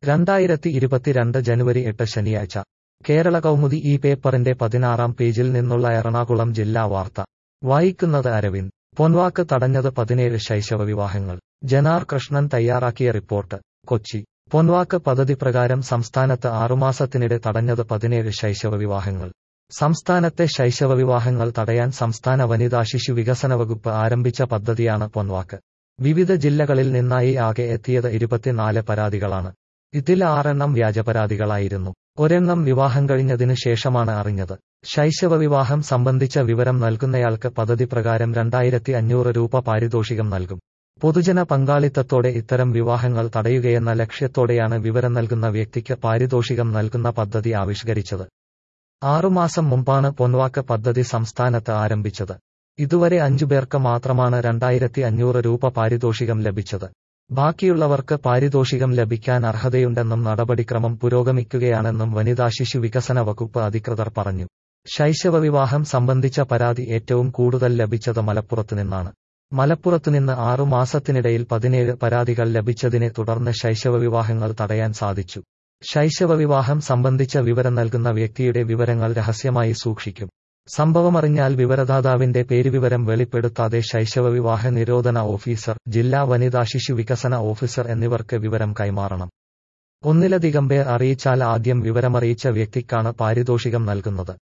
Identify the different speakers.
Speaker 1: രണ്ടായിരത്തി ഇരുപത്തിരണ്ട് ജനുവരി എട്ട് ശനിയാഴ്ച കേരള കൗമുദി ഈ പേപ്പറിന്റെ പതിനാറാം പേജിൽ നിന്നുള്ള എറണാകുളം ജില്ലാ വാർത്ത വായിക്കുന്നത് അരവിന്ദ് പൊൻവാക്ക് തടഞ്ഞത് പതിനേഴ് ശൈശവ വിവാഹങ്ങൾ ജനാർ കൃഷ്ണൻ തയ്യാറാക്കിയ റിപ്പോർട്ട് കൊച്ചി പൊൻവാക്ക് പദ്ധതി പ്രകാരം സംസ്ഥാനത്ത് ആറുമാസത്തിനിടെ തടഞ്ഞത് പതിനേഴ് ശൈശവ വിവാഹങ്ങൾ സംസ്ഥാനത്തെ ശൈശവ വിവാഹങ്ങൾ തടയാൻ സംസ്ഥാന വനിതാ ശിശു വികസന വകുപ്പ് ആരംഭിച്ച പദ്ധതിയാണ് പൊൻവാക്ക് വിവിധ ജില്ലകളിൽ നിന്നായി ആകെ എത്തിയത് ഇരുപത്തിനാല് പരാതികളാണ് ഇതിൽ ആറെണ്ണം വ്യാജപരാതികളായിരുന്നു ഒരെണ്ണം വിവാഹം കഴിഞ്ഞതിനു ശേഷമാണ് അറിഞ്ഞത് ശൈശവ വിവാഹം സംബന്ധിച്ച വിവരം നൽകുന്നയാൾക്ക് പദ്ധതി പ്രകാരം രണ്ടായിരത്തി അഞ്ഞൂറ് രൂപ പാരിതോഷികം നൽകും പൊതുജന പങ്കാളിത്തത്തോടെ ഇത്തരം വിവാഹങ്ങൾ തടയുകയെന്ന ലക്ഷ്യത്തോടെയാണ് വിവരം നൽകുന്ന വ്യക്തിക്ക് പാരിതോഷികം നൽകുന്ന പദ്ധതി ആവിഷ്കരിച്ചത് ആറുമാസം മുമ്പാണ് പൊൻവാക്ക് പദ്ധതി സംസ്ഥാനത്ത് ആരംഭിച്ചത് ഇതുവരെ അഞ്ചുപേർക്ക് മാത്രമാണ് രണ്ടായിരത്തി അഞ്ഞൂറ് രൂപ പാരിതോഷികം ലഭിച്ചത് ബാക്കിയുള്ളവർക്ക് പാരിതോഷികം ലഭിക്കാൻ അർഹതയുണ്ടെന്നും നടപടിക്രമം പുരോഗമിക്കുകയാണെന്നും വനിതാ ശിശു വികസന വകുപ്പ് അധികൃതർ പറഞ്ഞു ശൈശവ വിവാഹം സംബന്ധിച്ച പരാതി ഏറ്റവും കൂടുതൽ ലഭിച്ചത് മലപ്പുറത്തുനിന്നാണ് മലപ്പുറത്തുനിന്ന് ആറു മാസത്തിനിടയിൽ പതിനേഴ് പരാതികൾ ലഭിച്ചതിനെ തുടർന്ന് ശൈശവ വിവാഹങ്ങൾ തടയാൻ സാധിച്ചു ശൈശവ വിവാഹം സംബന്ധിച്ച വിവരം നൽകുന്ന വ്യക്തിയുടെ വിവരങ്ങൾ രഹസ്യമായി സൂക്ഷിക്കും സംഭവമറിഞ്ഞാൽ വിവരദാതാവിന്റെ പേരുവിവരം വെളിപ്പെടുത്താതെ ശൈശവ വിവാഹ നിരോധന ഓഫീസർ ജില്ലാ വനിതാ ശിശു വികസന ഓഫീസർ എന്നിവർക്ക് വിവരം കൈമാറണം ഒന്നിലധികം പേർ അറിയിച്ചാൽ ആദ്യം വിവരമറിയിച്ച വ്യക്തിക്കാണ് പാരിതോഷികം നൽകുന്നത്